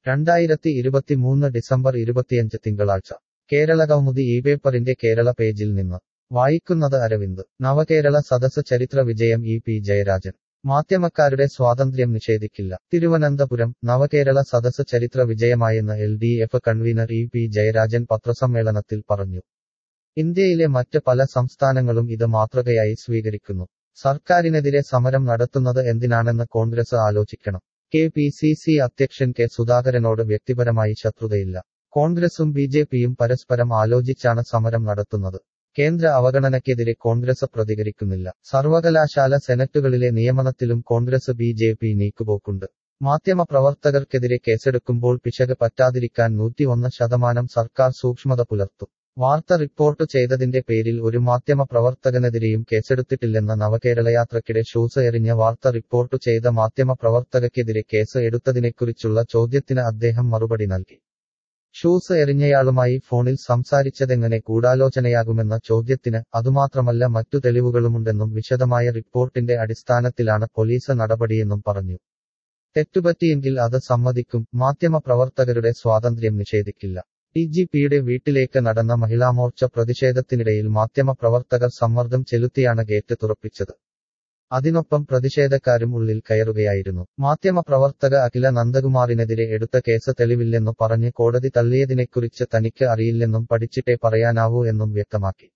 രണ്ടായിരത്തി ഇരുപത്തിമൂന്ന് ഡിസംബർ ഇരുപത്തിയഞ്ച് തിങ്കളാഴ്ച കേരള കൗമുദി ഈ പേപ്പറിന്റെ കേരള പേജിൽ നിന്ന് വായിക്കുന്നത് അരവിന്ദ് നവകേരള സദസ് ചരിത്ര വിജയം ഇ പി ജയരാജൻ മാധ്യമക്കാരുടെ സ്വാതന്ത്ര്യം നിഷേധിക്കില്ല തിരുവനന്തപുരം നവകേരള സദസ് ചരിത്ര വിജയമായെന്ന് L D F convener E P Jayarajan പത്രസമ്മേളനത്തിൽ പറഞ്ഞു ഇന്ത്യയിലെ മറ്റ് പല സംസ്ഥാനങ്ങളും ഇത് മാതൃകയായി സ്വീകരിക്കുന്നു സർക്കാരിനെതിരെ സമരം നടത്തുന്നത് എന്തിനാണെന്ന് കോൺഗ്രസ് ആലോചിക്കണം കെ പി സി സി അധ്യക്ഷൻ കെ സുധാകരനോട് വ്യക്തിപരമായി ശത്രുതയില്ല കോൺഗ്രസും ബി ജെ പിയും പരസ്പരം ആലോചിച്ചാണ് സമരം നടത്തുന്നത് കേന്ദ്ര അവഗണനയ്ക്കെതിരെ കോൺഗ്രസ് പ്രതികരിക്കുന്നില്ല സർവകലാശാല സെനറ്റുകളിലെ നിയമനത്തിലും കോൺഗ്രസ് ബി ജെ പി നീക്കുപോക്കുണ്ട് മാധ്യമപ്രവർത്തകർക്കെതിരെ കേസെടുക്കുമ്പോൾ പിശക് പറ്റാതിരിക്കാൻ നൂറ്റിയൊന്ന് ശതമാനം സർക്കാർ സൂക്ഷ്മത പുലർത്തും വാർത്ത റിപ്പോർട്ട് ചെയ്തതിന്റെ പേരിൽ ഒരു മാധ്യമ പ്രവർത്തകനെതിരെയും കേസെടുത്തിട്ടില്ലെന്ന നവകേരളയാത്രയ്ക്കിടെ ഷൂസ് എറിഞ്ഞ വാർത്ത റിപ്പോർട്ട് ചെയ്ത മാധ്യമ പ്രവർത്തകയ്ക്കെതിരെ കേസ് എടുത്തതിനെക്കുറിച്ചുള്ള ചോദ്യത്തിന് അദ്ദേഹം മറുപടി നൽകി ഷൂസ് എറിഞ്ഞയാളുമായി ഫോണിൽ സംസാരിച്ചതെങ്ങനെ ഗൂഢാലോചനയാകുമെന്ന ചോദ്യത്തിന് അതുമാത്രമല്ല മറ്റു തെളിവുകളുമുണ്ടെന്നും വിശദമായ റിപ്പോർട്ടിന്റെ അടിസ്ഥാനത്തിലാണ് പോലീസ് നടപടിയെന്നും പറഞ്ഞു തെറ്റുപറ്റിയെങ്കിൽ അത് സമ്മതിക്കും മാധ്യമ പ്രവർത്തകരുടെ സ്വാതന്ത്ര്യം നിഷേധിക്കില്ല ഡി ജി പിയുടെ വീട്ടിലേക്ക് നടന്ന മഹിളാമോർച്ച പ്രതിഷേധത്തിനിടയിൽ മാധ്യമ പ്രവർത്തകർ സമ്മർദ്ദം ചെലുത്തിയാണ് ഗേറ്റ് തുറപ്പിച്ചത് അതിനൊപ്പം പ്രതിഷേധക്കാരും ഉള്ളിൽ കയറുകയായിരുന്നു മാധ്യമ പ്രവർത്തക അഖില നന്ദകുമാറിനെതിരെ എടുത്ത കേസ് തെളിവില്ലെന്നു പറഞ്ഞ് കോടതി തള്ളിയതിനെക്കുറിച്ച് തനിക്ക് അറിയില്ലെന്നും പഠിച്ചിട്ടേ പറയാനാവൂ എന്നും വ്യക്തമാക്കി